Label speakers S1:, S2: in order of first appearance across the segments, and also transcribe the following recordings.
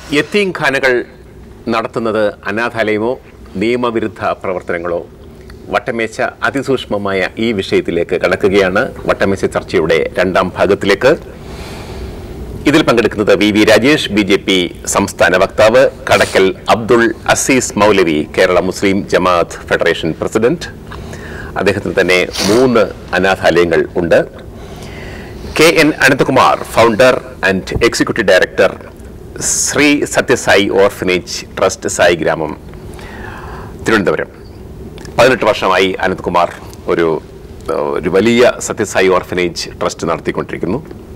S1: യത്തീംഖാനകൾ നടത്തുന്നത് അനാഥാലയമോ നിയമവിരുദ്ധ പ്രവർത്തനങ്ങളോ വട്ടമേശ അതിസൂക്ഷ്മമായ ഈ വിഷയത്തിലേക്ക് കടക്കുകയാണ് വട്ടമേശ ചർച്ചയുടെ രണ്ടാം ഭാഗത്തിലേക്ക് ഇതിൽ പങ്കെടുക്കുന്നത് V V Rajesh B J P സംസ്ഥാന വക്താവ് കടക്കൽ അബ്ദുൾ അസീസ് മൗലവി Kerala Muslim Jamaat federation president അദ്ദേഹത്തിന് തന്നെ മൂന്ന് അനാഥാലയങ്ങൾ ഉണ്ട് K N Ananthakumar founder and executive director Sri Sathya Sai orphanage trust Sai Gramam Thiruvananthapuram പതിനെട്ട് വർഷമായി അനന്തകുമാർ ഒരു ഏഹ്, ഒരു വലിയ സത്യസായി ഓർഫനേജ് ട്രസ്റ്റ് നടത്തിക്കൊണ്ടിരിക്കുന്നു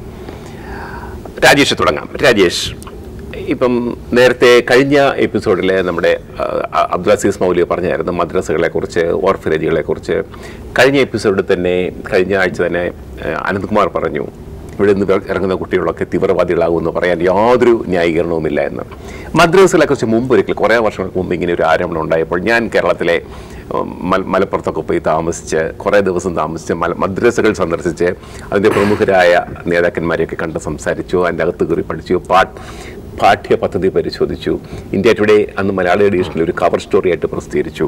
S1: രാജേഷ് തുടങ്ങാം രാജേഷ് ഇപ്പം നേരത്തെ കഴിഞ്ഞ എപ്പിസോഡിൽ നമ്മുടെ ആ, അബ്ദുൽ അസീസ് മൗലിയ പറഞ്ഞായിരുന്നു മദ്രസകളെ കുറിച്ച് ഓർഫനേജുകളെ കുറിച്ച് കഴിഞ്ഞ എപ്പിസോഡിൽ തന്നെ കഴിഞ്ഞ ആഴ്ച തന്നെ ആ, അനന്ത്കുമാർ പറഞ്ഞു ഇവിടെ നിന്ന് ഇറങ്ങുന്ന കുട്ടികളൊക്കെ തീവ്രവാദികളാകുമെന്ന് പറയാൻ യാതൊരു ന്യായീകരണവുമില്ല എന്ന് മദ്രസകളെ കുറിച്ച് മുമ്പ് ഒരിക്കൽ കുറേ വർഷങ്ങൾക്ക് മുമ്പ് ഇങ്ങനെ ഒരു ആരോപണം ഉണ്ടായപ്പോൾ ഞാൻ കേരളത്തിലെ ഉം, മല- മലപ്പുറത്തൊക്കെ പോയി താമസിച്ച് കുറേ ദിവസം താമസിച്ച് മല മദ്രസകൾ സന്ദർശിച്ച് അതിൻ്റെ പ്രമുഖരായ നേതാക്കന്മാരെയൊക്കെ കണ്ട് സംസാരിച്ചു അതിൻ്റെ അകത്ത് കയറി പഠിച്ചു പാട്ട് പാഠ്യ പദ്ധതി പരിശോധിച്ചു ഇന്ത്യ ടുഡേ അന്ന് മലയാള എഡീഷനിൽ ഒരു കവർ സ്റ്റോറി ആയിട്ട് പ്രസിദ്ധീകരിച്ചു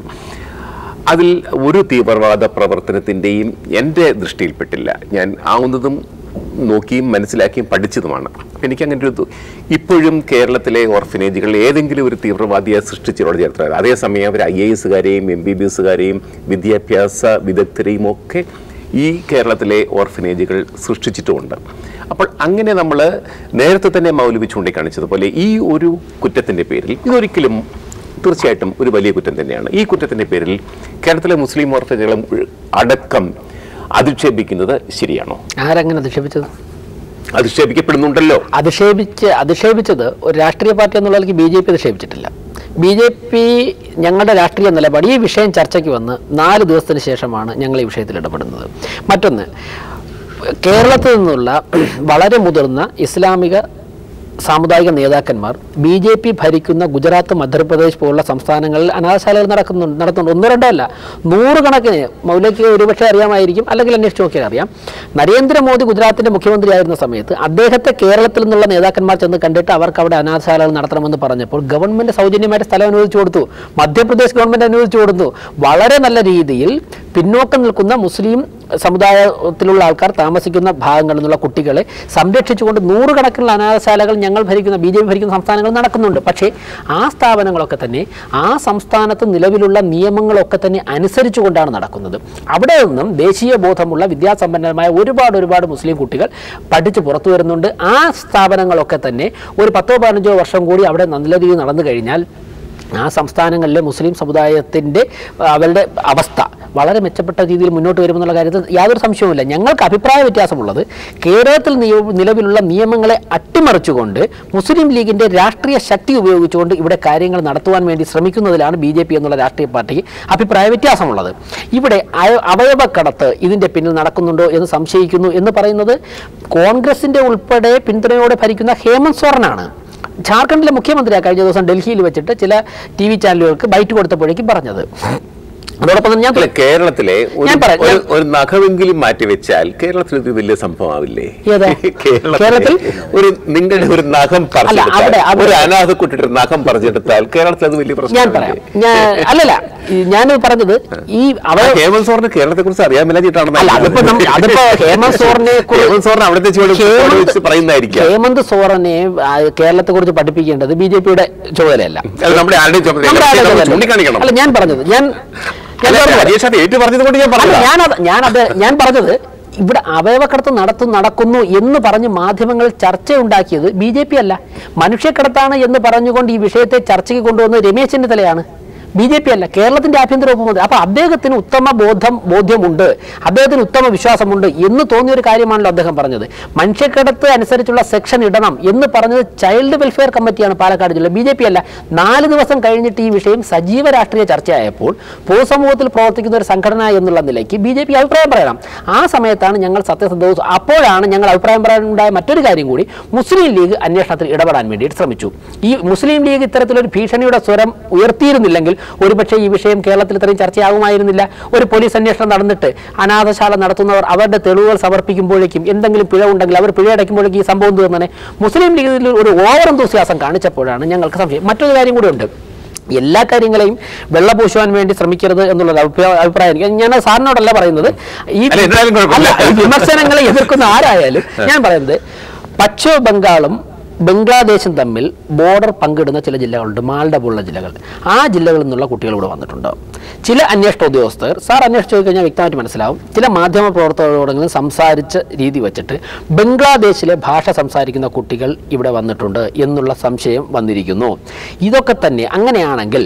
S1: അതിൽ ഒരു തീവ്രവാദ പ്രവർത്തനത്തിൻ്റെയും എൻ്റെ ദൃഷ്ടിയിൽപ്പെട്ടില്ല ഞാൻ ആവുന്നതും നോക്കിയും മനസ്സിലാക്കിയും പഠിച്ചതുമാണ് അപ്പം എനിക്ക് അങ്ങനെ ഒരു ഇത് ഇപ്പോഴും കേരളത്തിലെ ഓർഫനേജുകൾ ഏതെങ്കിലും ഒരു തീവ്രവാദിയെ സൃഷ്ടിച്ചിട്ടുള്ള ചരിത്രം അതേസമയം അവർ ഐ എ എസുകാരെയും എം ബി ബി എസുകാരെയും വിദ്യാഭ്യാസ വിദഗ്ധരെയും ഒക്കെ ഈ കേരളത്തിലെ ഓർഫനേജുകൾ സൃഷ്ടിച്ചിട്ടുമുണ്ട് അപ്പോൾ അങ്ങനെ നമ്മൾ നേരത്തെ തന്നെ മൗലവി ചൂണ്ടിക്കാണിച്ചതുപോലെ ഈ ഒരു കുറ്റത്തിൻ്റെ പേരിൽ ഇതൊരിക്കലും തീർച്ചയായിട്ടും ഒരു വലിയ കുറ്റം തന്നെയാണ് ഈ കുറ്റത്തിൻ്റെ പേരിൽ കേരളത്തിലെ മുസ്ലിം ഓർഫനേജുകളും അടക്കം അധിക്ഷേപിക്കുന്നത് ശരിയാണോ
S2: ആരങ്ങനെ അധിക്ഷേപിച്ചത്
S1: അധിക്ഷേപിക്കപ്പെടുന്നുണ്ടല്ലോ
S2: അധിക്ഷേപിച്ച് അധിക്ഷേപിച്ചത് ഒരു രാഷ്ട്രീയ പാർട്ടി എന്നുള്ള നിലയ്ക്ക് ബി ജെ പി അധിക്ഷേപിച്ചിട്ടില്ല ബി ജെ പി ഞങ്ങളുടെ രാഷ്ട്രീയ നിലപാട് ഈ വിഷയം ചർച്ചയ്ക്ക് വന്ന് നാല് ദിവസത്തിന് ശേഷമാണ് ഞങ്ങൾ ഈ വിഷയത്തിൽ ഇടപെടുന്നത് മറ്റൊന്ന് കേരളത്തിൽ നിന്നുള്ള വളരെ മുതിർന്ന ഇസ്ലാമിക സാമുദായിക നേതാക്കന്മാർ ബി ജെ പി ഭരിക്കുന്ന ഗുജറാത്ത് മധ്യപ്രദേശ് പോലുള്ള സംസ്ഥാനങ്ങളിൽ അനാഥശാലകൾ നടക്കുന്നുണ്ട് നടത്തുന്നുണ്ട് ഒന്നോ രണ്ടോ അല്ല നൂറുകണക്കിന് മൗലയ്ക്ക് ഒരുപക്ഷെ അറിയാമായിരിക്കും അല്ലെങ്കിൽ അന്വേഷിച്ച് നോക്കിയാൽ അറിയാം നരേന്ദ്രമോദി ഗുജറാത്തിന്റെ മുഖ്യമന്ത്രിയായിരുന്ന സമയത്ത് അദ്ദേഹത്തെ കേരളത്തിൽ നിന്നുള്ള നേതാക്കന്മാർ ചെന്ന് കണ്ടിട്ട് അവർക്ക് അവിടെ അനാഥശാലകൾ നടത്തണമെന്ന് പറഞ്ഞപ്പോൾ ഗവൺമെന്റ് സൗജന്യമായിട്ട് സ്ഥലം അനുവദിച്ചു കൊടുത്തു മധ്യപ്രദേശ് ഗവൺമെന്റ് അനുവദിച്ചു കൊടുത്തു വളരെ നല്ല രീതിയിൽ പിന്നോക്കം നിൽക്കുന്ന മുസ്ലിം സമുദായത്തിലുള്ള ആൾക്കാർ താമസിക്കുന്ന ഭാഗങ്ങളിൽ നിന്നുള്ള കുട്ടികളെ സംരക്ഷിച്ചുകൊണ്ട് നൂറുകണക്കിനുള്ള അനാഥശാലകൾ ഞങ്ങൾ ഭരിക്കുന്ന ബി ജെ പി ഭരിക്കുന്ന സംസ്ഥാനങ്ങൾ നടക്കുന്നുണ്ട് പക്ഷേ ആ സ്ഥാപനങ്ങളൊക്കെ തന്നെ ആ സംസ്ഥാനത്ത് നിലവിലുള്ള നിയമങ്ങളൊക്കെ തന്നെ അനുസരിച്ചുകൊണ്ടാണ് നടക്കുന്നത് അവിടെ നിന്നും ദേശീയ ബോധമുള്ള വിദ്യാസമ്പന്നമായ ഒരുപാട് ഒരുപാട് മുസ്ലിം കുട്ടികൾ പഠിച്ച് പുറത്തു വരുന്നുണ്ട് ആ സ്ഥാപനങ്ങളൊക്കെ തന്നെ ഒരു പത്തോ പതിനഞ്ചോ വർഷം കൂടി അവിടെ നല്ല രീതിയിൽ നടന്നു കഴിഞ്ഞാൽ ആ സംസ്ഥാനങ്ങളിലെ മുസ്ലിം സമുദായത്തിൻ്റെ അവരുടെ അവസ്ഥ വളരെ മെച്ചപ്പെട്ട രീതിയിൽ മുന്നോട്ട് വരുമെന്നുള്ള കാര്യത്തിൽ യാതൊരു സംശയവുമില്ല ഞങ്ങൾക്ക് അഭിപ്രായ വ്യത്യാസമുള്ളത് കേരളത്തിൽ നിയ- നിലവിലുള്ള നിയമങ്ങളെ അട്ടിമറിച്ചുകൊണ്ട് മുസ്ലിം ലീഗിൻ്റെ രാഷ്ട്രീയ ശക്തി ഉപയോഗിച്ചുകൊണ്ട് ഇവിടെ കാര്യങ്ങൾ നടത്തുവാൻ വേണ്ടി ശ്രമിക്കുന്നതിലാണ് ബി ജെ പി എന്നുള്ള രാഷ്ട്രീയ പാർട്ടിക്ക് അഭിപ്രായ വ്യത്യാസമുള്ളത് ഇവിടെ അയ- അവയവക്കടത്ത് ഇതിൻ്റെ പിന്നിൽ നടക്കുന്നുണ്ടോ എന്ന് സംശയിക്കുന്നു എന്ന് പറയുന്നത് കോൺഗ്രസിൻ്റെ ഉൾപ്പെടെ പിന്തുണയോടെ ഭരിക്കുന്ന ഹേമന്ത് സോറനാണ് ജാർഖണ്ഡിലെ മുഖ്യമന്ത്രിയാണ് കഴിഞ്ഞ ദിവസം ഡൽഹിയിൽ വെച്ചിട്ട് ചില ടി വി ചാനലുകൾക്ക് ബൈറ്റ് കൊടുത്തപ്പോഴേക്കും പറഞ്ഞത് അതോടൊപ്പം തന്നെ ഞാൻ
S1: അല്ല കേരളത്തിലെ ഒരു-
S2: ഞാൻ പറയാം,
S1: ഒരു
S2: ഞാൻ-
S1: ഒരു നഖമെങ്കിലും മാറ്റിവെച്ചാൽ കേരളത്തിൽ ഇത് വലിയ സംഭവമാവില്ലേ
S2: ഏതാ?
S1: കേരളത്തിൽ
S2: കേരളത്തിൽ?
S1: ഒരു നിങ്ങളുടെ ഒരു നഖം പറിച്ചെടുത്താൽ
S2: അവിടെ- അവിടെ-
S1: ഒരു അനാഥ കുട്ടിയുടെ നഖം പറിച്ചെടുത്താൽ കേരളത്തിൽ അത് വലിയ
S2: ഞാൻ
S1: പ്രശ്നമല്ലേ
S2: പറയാം ഞാൻ അല്ലല്ല ഈ ഞാൻ പറഞ്ഞത് ഈ അവ
S1: ഹേമന്ത് സോറിന് കേരളത്തെ കുറിച്ച് അറിയാൻ മേലാഞ്ഞിട്ടാണ്
S2: അല്ല അതിപ്പോ നമ്മ- അതിപ്പോ ഹേമന്ത് സോറിനെ കുറി-
S1: ഹേമന്ത് സോറിന് അവിടുത്തെ ചുവട്
S2: ഹേമന്ത്
S1: വെച്ച് പറയുന്നതായിരിക്കാം
S2: ഹേമന്ത് സോറനെ ആ, കേരളത്തെ കുറിച്ച് പഠിപ്പിക്കേണ്ടത് ബി ജെ പിയുടെ ചുമതലയല്ല
S1: അത് നമ്മുടെ ആരുടെയും ചുമതല
S2: നമ്മുടെ ആളുടെ ചുമതല.
S1: ചൂണ്ടിക്കാണിക്കണം
S2: അല്ല ഞാൻ പറഞ്ഞത് ഞാൻ ഞാൻ
S1: അല്ല,
S2: പറഞ്ഞത്
S1: രാജേഷ് അത് ഏറ്റു പറഞ്ഞത് കൊണ്ട് ഞാൻ
S2: അല്ല
S1: പറഞ്ഞു
S2: ഞാനത് ഞാനത് ഞാൻ പറഞ്ഞത് ഇവിടെ അവയവക്കടത്ത് നടത്തും നടക്കുന്നു എന്ന് പറഞ്ഞ് മാധ്യമങ്ങൾ ചർച്ച ഉണ്ടാക്കിയത് ബി ജെ പി അല്ല മനുഷ്യക്കടത്താണ് എന്ന് പറഞ്ഞുകൊണ്ട് ഈ വിഷയത്തെ ചർച്ചയ്ക്ക് കൊണ്ടുവന്നത് രമേശ് ചെന്നിത്തലയാണ് ബി ജെ പി അല്ല കേരളത്തിന്റെ ആഭ്യന്തര ഉപമന്ത്രി അപ്പൊ അദ്ദേഹത്തിന് ഉത്തമ ബോധം ബോധ്യമുണ്ട് അദ്ദേഹത്തിന് ഉത്തമ വിശ്വാസമുണ്ട് എന്ന് തോന്നിയ ഒരു കാര്യമാണല്ലോ അദ്ദേഹം പറഞ്ഞത് മനുഷ്യക്കടത്ത് അനുസരിച്ചുള്ള സെക്ഷൻ ഇടണം എന്ന് പറഞ്ഞത് ചൈൽഡ് വെൽഫെയർ കമ്മിറ്റിയാണ് പാലക്കാട് ജില്ല ബി ജെ പി അല്ല നാല് ദിവസം കഴിഞ്ഞിട്ട് ഈ വിഷയം സജീവ രാഷ്ട്രീയ ചർച്ചയായപ്പോൾ പൊതുസമൂഹത്തിൽ പ്രവർത്തിക്കുന്ന ഒരു സംഘടന എന്നുള്ള നിലയ്ക്ക് ബി ജെ പി അഭിപ്രായം പറയണം ആ സമയത്താണ് ഞങ്ങൾ സത്യസന്ധവും അപ്പോഴാണ് ഞങ്ങൾ അഭിപ്രായം പറയാനുണ്ടായ മറ്റൊരു കാര്യം കൂടി മുസ്ലിം ലീഗ് അന്വേഷണത്തിൽ ഇടപെടാൻ വേണ്ടിയിട്ട് ശ്രമിച്ചു ഈ മുസ്ലിം ലീഗ് ഇത്തരത്തിലൊരു ഭീഷണിയുടെ സ്വരം ഉയർത്തിയിരുന്നില്ലെങ്കിൽ ഒരുപക്ഷെ ഈ വിഷയം കേരളത്തിൽ ഇത്രയും ചർച്ചയാകുമായിരുന്നില്ല ഒരു പോലീസ് അന്വേഷണം നടന്നിട്ട് അനാഥശാല നടത്തുന്നവർ അവരുടെ തെളിവുകൾ സമർപ്പിക്കുമ്പോഴേക്കും എന്തെങ്കിലും പിഴ ഉണ്ടെങ്കിൽ അവർ പിഴ അടയ്ക്കുമ്പോഴേക്കും ഈ സംഭവം തീർന്നനെ മുസ്ലിം ലീഗിൽ ഒരു ഓവർ എന്തുസിയാസം കാണിച്ചപ്പോഴാണ് ഞങ്ങൾക്ക് സംശയം മറ്റൊരു കാര്യം കൂടി ഉണ്ട് എല്ലാ കാര്യങ്ങളെയും വെള്ളപൂശുവാൻ വേണ്ടി ശ്രമിക്കരുത് എന്നുള്ളൊരു അഭിപ്രായ- അഭിപ്രായം എനിക്ക് ഞാൻ സാറിനോടല്ല പറയുന്നത് ഈ
S1: അല്ല, എന്തായാലും കുഴപ്പമില്ല.
S2: അല്ല, ഈ വിമർശനങ്ങളെ എതിർക്കുന്ന ആരായാലും ഞാൻ പറയുന്നത് പശ്ചിമ ബംഗാളും ബംഗ്ലാദേശും തമ്മിൽ ബോർഡർ പങ്കിടുന്ന ചില ജില്ലകളുണ്ട് മാൾഡ പോലുള്ള ജില്ലകൾ ആ ജില്ലകളിൽ നിന്നുള്ള കുട്ടികൾ ഇവിടെ വന്നിട്ടുണ്ട് ചില അന്വേഷണ ഉദ്യോഗസ്ഥർ സാർ അന്വേഷിച്ച് നോക്കി കഴിഞ്ഞാൽ വ്യക്തമായിട്ട് മനസ്സിലാവും ചില മാധ്യമ പ്രവർത്തകരോടെങ്കിലും സംസാരിച്ച രീതി വെച്ചിട്ട് ബംഗ്ലാദേശിലെ ഭാഷ സംസാരിക്കുന്ന കുട്ടികൾ ഇവിടെ വന്നിട്ടുണ്ട് എന്നുള്ള സംശയം വന്നിരിക്കുന്നു ഇതൊക്കെ തന്നെ അങ്ങനെയാണെങ്കിൽ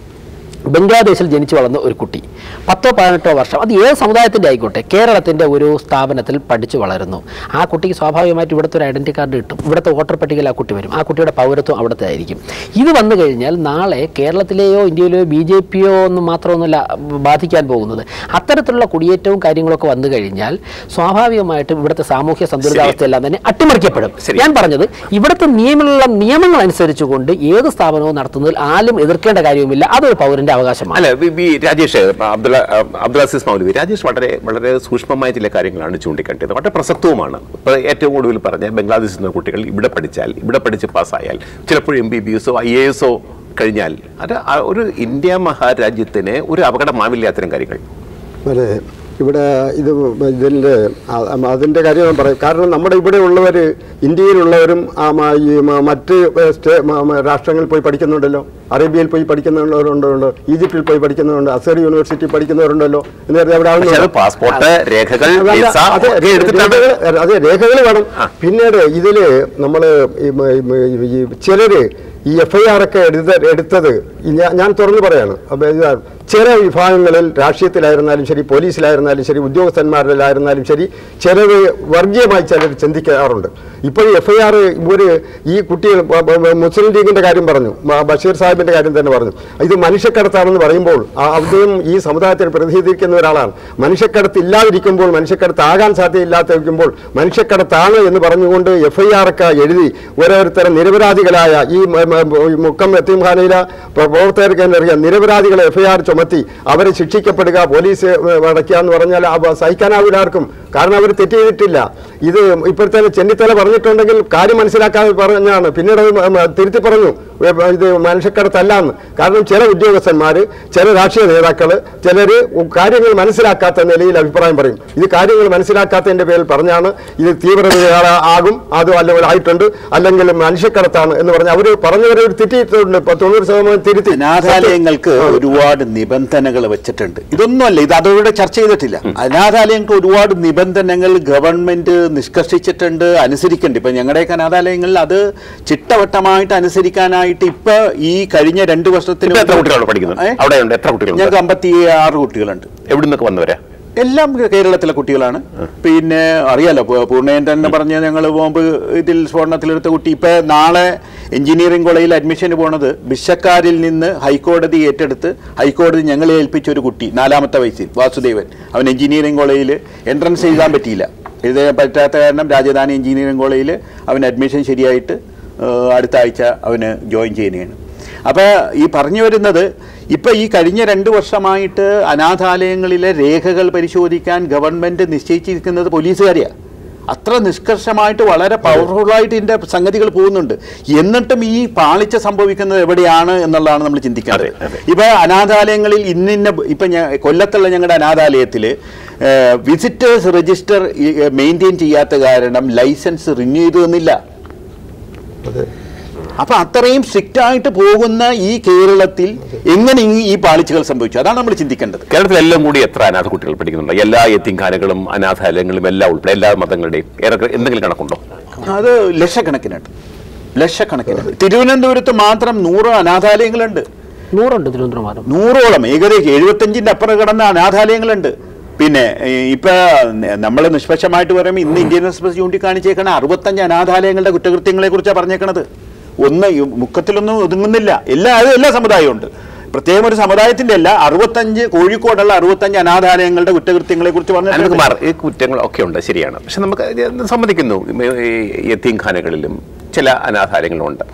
S2: ബംഗ്ലാദേശിൽ ജനിച്ചു വളർന്ന ഒരു കുട്ടി പത്തോ പതിനെട്ടോ വർഷം അത് ഏത് സമുദായത്തിൻ്റെ ആയിക്കോട്ടെ കേരളത്തിൻ്റെ ഒരു സ്ഥാപനത്തിൽ പഠിച്ചു വളരുന്നു ആ കുട്ടിക്ക് സ്വാഭാവികമായിട്ട് ഇവിടുത്തെ ഒരു ഐഡൻറ്റി കാർഡ് കിട്ടും ഇവിടുത്തെ വോട്ടർ പട്ടികയിൽ ആ കുട്ടി വരും ആ കുട്ടിയുടെ പൗരത്വം അവിടുത്തെ ആയിരിക്കും ഇത് വന്നു കഴിഞ്ഞാൽ നാളെ കേരളത്തിലെയോ ഇന്ത്യയിലെയോ ബി ജെ പിയോ ഒന്നും മാത്രമൊന്നുമല്ല ബാധിക്കാൻ പോകുന്നത് അത്തരത്തിലുള്ള കുടിയേറ്റവും കാര്യങ്ങളൊക്കെ വന്നു കഴിഞ്ഞാൽ സ്വാഭാവികമായിട്ടും ഇവിടുത്തെ സാമൂഹ്യ സന്തുലിതാവസ്ഥയെല്ലാം തന്നെ അട്ടിമറിക്കപ്പെടും
S1: ശരി.
S2: ഞാൻ പറഞ്ഞത് ഇവിടുത്തെ നിയമമുള്ള നിയമങ്ങൾ അനുസരിച്ചുകൊണ്ട് ഏത് സ്ഥാപനവും നടത്തുന്നതിൽ ആരും എതിർക്കേണ്ട കാര്യവുമില്ല അതൊരു പൗരന്റെ അവകാശമാണ്
S1: അല്ല വി- വി രാജേഷ് അബ്ദുള്ള അബ്ദുൽ അസീസ് മൗലവി രാജേഷ് വളരെ വളരെ സൂക്ഷ്മമായ ചില കാര്യങ്ങളാണ് ചൂണ്ടിക്കാട്ടിയത് വളരെ പ്രസക്തവുമാണ് ഇപ്പോൾ ഏറ്റവും ഒടുവിൽ പറഞ്ഞ ബംഗ്ലാദേശിൽ നിന്ന് കുട്ടികൾ ഇവിടെ പഠിച്ചാൽ ഇവിടെ പഠിച്ച് പാസ്സായാൽ ചിലപ്പോൾ എം ബി ബി എസോ ഐ എ എസോ കഴിഞ്ഞാൽ അത് ആ ഒരു ഇന്ത്യ മഹാരാജ്യത്തിന് ഒരു അപകടമാവില്ല അത്തരം കാര്യങ്ങൾ
S3: അതെ ഇവിടെ ഇത് ഇതിൻ്റെ അതിൻ്റെ കാര്യം ഞാൻ പറയാം കാരണം നമ്മുടെ ഇവിടെ ഉള്ളവർ ഇന്ത്യയിലുള്ളവരും ആ, മ- ഈ മ- മറ്റ് സ്റ്റേ മ- മ- രാഷ്ട്രങ്ങളിൽ പോയി പഠിക്കുന്നുണ്ടല്ലോ അറേബ്യയിൽ പോയി പഠിക്കുന്നവരുണ്ടല്ലോ ഈജിപ്തിൽ പോയി പഠിക്കുന്നവരുണ്ട് അസർ യൂണിവേഴ്സിറ്റി പഠിക്കുന്നവരുണ്ടല്ലോ എന്ന് പറഞ്ഞാൽ അവിടെ
S1: പക്ഷേ അത്
S3: ആവുന്നുണ്ടോ?
S1: പാസ്പോർട്ട് രേഖകൾ
S3: അതല്ല,
S1: വിസ
S3: അതെ,
S1: ഒക്കെ എടുത്തിട്ടാണ്
S3: രേഖകൾ- അതെ രേഖകൾ വേണം പിന്നീട് ഇതില് നമ്മള് ഈ മ- ഈ മ- ഈ ചിലര് ഈ എഫ് ഐ ആർ ഒക്കെ എടുത്ത എടുത്തത് ഈ ഞാ- ഞാൻ തുറന്നു പറയാണ് അപ്പൊ ഇത് ചില വിഭാഗങ്ങളിൽ രാഷ്ട്രീയത്തിലായിരുന്നാലും ശരി പോലീസിലായിരുന്നാലും ശരി ഉദ്യോഗസ്ഥന്മാരിലായിരുന്നാലും ശരി ചിലർ വർഗീയമായി ചിലർ ചിന്തിക്കാറുണ്ട് ഇപ്പോൾ എഫ് ഐ ആർ ഒരു ഈ കുട്ടികൾ ബ- ബ- മുസ്ലിം ലീഗിന്റെ കാര്യം പറഞ്ഞു മ- ബഷീർ സാഹിബിന്റെ കാര്യം തന്നെ പറഞ്ഞു ഇത് മനുഷ്യക്കടത്താണെന്ന് പറയുമ്പോൾ ആ- അദ്ദേഹം ഈ സമുദായത്തെ പ്രതിനിധീകരിക്കുന്ന ഒരാളാണ് മനുഷ്യക്കടത്ത് ഇല്ലാതിരിക്കുമ്പോൾ മനുഷ്യക്കടത്ത് ആകാൻ സാധ്യതയില്ലാതിരിക്കുമ്പോൾ മനുഷ്യക്കടത്താണ് എന്ന് പറഞ്ഞുകൊണ്ട് എഫ് ഐ ആർ ഒക്കെ എഴുതി ഓരോരുത്തരും നിരപരാധികളായ ഈ മ- മ- ഈ മുക്കം എത്തീംഖാനയിലെ പ്രവർത്തകർക്ക് തന്നെ അറിയാം നിരപരാധികളെ എഫ് ഐ ആർ ചുമത്തി അവരെ ശിക്ഷിക്കപ്പെടുക പോലീസ് അടയ്ക്കുക എന്ന് പറഞ്ഞാൽ അവ സഹിക്കാനാവില്ല ആർക്കും കാരണം അവർ തെറ്റ് ചെയ്തിട്ടില്ല ഇത് ഇപ്പോഴത്തെ ചെന്നിത്തല പറഞ്ഞിട്ടുണ്ടെങ്കിൽ കാര്യം മനസ്സിലാക്കാതെ പറഞ്ഞാണ് പിന്നീട് അത് മ- മ- തിരുത്തി പറഞ്ഞു ഏ, ഇത് മനുഷ്യക്കടത്തല്ല എന്ന് കാരണം ചില ഉദ്യോഗസ്ഥന്മാർ ചില രാഷ്ട്രീയ നേതാക്കൾ ചിലർ കാര്യങ്ങൾ മനസ്സിലാക്കാത്ത നിലയിൽ അഭിപ്രായം പറയും ഇത് കാര്യങ്ങൾ മനസ്സിലാക്കാത്തതിന്റെ പേരിൽ പറഞ്ഞാണ് ഇത് തീവ്രത ആകും അത് അല്ലെങ്കിൽ ആയിട്ടുണ്ട് അല്ലെങ്കിൽ മനുഷ്യക്കടത്താണ് എന്ന് പറഞ്ഞ് അവർ പറഞ്ഞവരെ ഒരു തെറ്റിയിട്ടുണ്ട് ഇപ്പൊ തൊണ്ണൂറ് ശതമാനം തിരുത്തി
S4: അനാഥാലയങ്ങൾക്ക് ഒരുപാട് നിബന്ധനകൾ വെച്ചിട്ടുണ്ട് ഇതൊന്നുമല്ല ഇത് അതോടെ ചർച്ച ചെയ്തിട്ടില്ല അനാഥാലയങ്ങൾക്ക് ഒരുപാട് നിബന്ധനകൾ ഗവൺമെന്റ് നിഷ്കർഷിച്ചിട്ടുണ്ട് അനുസരിക്കുന്നുണ്ട് ഇപ്പൊ ഞങ്ങളുടെയൊക്കെ അനാഥാലയങ്ങളിൽ അത് ചിട്ടവട്ടമായിട്ട് അനുസരിക്കാനായിട്ട് ഇപ്പൊ ഈ കഴിഞ്ഞ രണ്ടു വർഷത്തിന്
S1: ഇപ്പൊ എത്ര കുട്ടികളാണ് പഠിക്കുന്നത്
S4: ഏ?
S1: അവിടെ ഉണ്ട് എത്ര കുട്ടികളുണ്ട്
S4: ഞങ്ങൾക്ക് അമ്പത്തി ആറ് കുട്ടികളുണ്ട്
S1: എവിടെ നിന്നൊക്കെ വന്നവരാ
S4: എല്ലാം കേരളത്തിലെ കുട്ടികളാണ് പിന്നെ അറിയാലോ പൂ- പൂർണ്ണയൻ തന്നെ പറഞ്ഞ ഞങ്ങൾ ബോംബ് ഇതിൽ സ്ഫോടനത്തിലെടുത്ത കുട്ടി ഇപ്പൊ നാളെ എഞ്ചിനീയറിംഗ് കോളേജിൽ അഡ്മിഷന് പോണത് ബിഷക്കാരിൽ നിന്ന് ഹൈക്കോടതി ഏറ്റെടുത്ത് ഹൈക്കോടതി ഞങ്ങളെ ഏൽപ്പിച്ച ഒരു കുട്ടി നാലാമത്തെ വയസ്സിൽ വാസുദേവൻ അവൻ എഞ്ചിനീയറിംഗ് കോളേജിൽ എൻട്രൻസ് എഴുതാൻ പറ്റിയില്ല എഴുതാൻ പറ്റാത്ത കാരണം രാജധാനി എഞ്ചിനീയറിംഗ് കോളേജിൽ അവൻ അഡ്മിഷൻ ശരിയായിട്ട് ഏഹ്, അടുത്ത ആഴ്ച അവന് ജോയിൻ ചെയ്യുകയാണ് അപ്പോൾ ഈ പറഞ്ഞു വരുന്നത് ഇപ്പം ഈ കഴിഞ്ഞ രണ്ട് വർഷമായിട്ട് അനാഥാലയങ്ങളിലെ രേഖകൾ പരിശോധിക്കാൻ ഗവൺമെൻറ് നിശ്ചയിച്ചിരിക്കുന്നത് പോലീസുകാരെയാണ് അത്ര നിഷ്കർഷമായിട്ട് വളരെ പവർഫുള്ളായിട്ട് ഇതിൻ്റെ സംഗതികൾ പോകുന്നുണ്ട് എന്നിട്ടും ഈ പാളിച്ച സംഭവിക്കുന്നത് എവിടെയാണ് എന്നുള്ളതാണ് നമ്മൾ ചിന്തിക്കുന്നത്
S1: അതെ, അതെ.
S4: ഇപ്പൊ അനാഥാലയങ്ങളിൽ ഇന്നിന്ന ഇപ്പൊ ഞാൻ കൊല്ലത്തുള്ള ഞങ്ങളുടെ അനാഥാലയത്തിൽ വിസിറ്റേഴ്സ് രജിസ്റ്റർ മെയിൻറ്റെയിൻ ചെയ്യാത്ത കാരണം ലൈസൻസ് റിന്യൂ ചെയ്തു തന്നില്ല
S3: അതെ
S4: അപ്പൊ അത്രയും സ്ട്രിക്റ്റ് ആയിട്ട് പോകുന്ന ഈ കേരളത്തിൽ എങ്ങനെ ഈ- ഈ പാളിച്ചകൾ സംഭവിച്ചു അതാണ് നമ്മൾ ചിന്തിക്കേണ്ടത്
S1: കേരളത്തിലെല്ലാം കൂടി എത്ര അനാഥ കുട്ടികൾ പഠിക്കുന്നുണ്ട് എല്ലാ യത്തീംഖാനകളും അനാഥാലയങ്ങളും എല്ലാം ഉൾപ്പെടെ എല്ലാ മതങ്ങളുടെയും ഏറെ എന്തെങ്കിലും കണക്കുണ്ടോ
S4: അത് ലക്ഷക്കണക്കിനുണ്ട് ലക്ഷക്കണക്കിനുണ്ട് തിരുവനന്തപുരത്ത് മാത്രം നൂറ് അനാഥാലയങ്ങളുണ്ട്
S2: നൂറുണ്ട് തിരുവനന്തപുരം
S4: നൂറോളം ഏകദേശം എഴുപത്തഞ്ചിന്റെ അപ്പുറം കിടന്ന അനാഥാലയങ്ങളുണ്ട് പിന്നെ ഇപ്പൊ നമ്മൾ നിഷ്പക്ഷമായിട്ട് പറയുമ്പോൾ ഇന്ന് ഇന്ത്യൻ എക്സ്പ്രസ് ചൂണ്ടിക്കാണിച്ചേക്കണ അറുപത്തഞ്ച് അനാഥാലയങ്ങളുടെ കുറ്റകൃത്യങ്ങളെ കുറിച്ചാണ് പറഞ്ഞേക്കണത് ഒന്ന് ഈ മുക്കത്തിലൊന്നും ഒതുങ്ങുന്നില്ല എല്ലാ അത് എല്ലാ സമുദായവും ഉണ്ട് പ്രത്യേകം ഒരു സമുദായത്തിന്റെ അല്ല അറുപത്തഞ്ച് കോഴിക്കോടുള്ള അറുപത്തഞ്ച് അനാഥാലയങ്ങളുടെ കുറ്റകൃത്യങ്ങളെ കുറിച്ച് പറഞ്ഞിട്ടുണ്ട്
S1: അനന്തകുമാർ ഈ കുറ്റങ്ങളൊക്കെ ഉണ്ട് ശരിയാണ് പക്ഷെ നമുക്ക് ഇത് സമ്മതിക്കുന്നു ഈ യത്തീംഖാനകളിലും ചില അനാഥാലയങ്ങളും ഉണ്ട്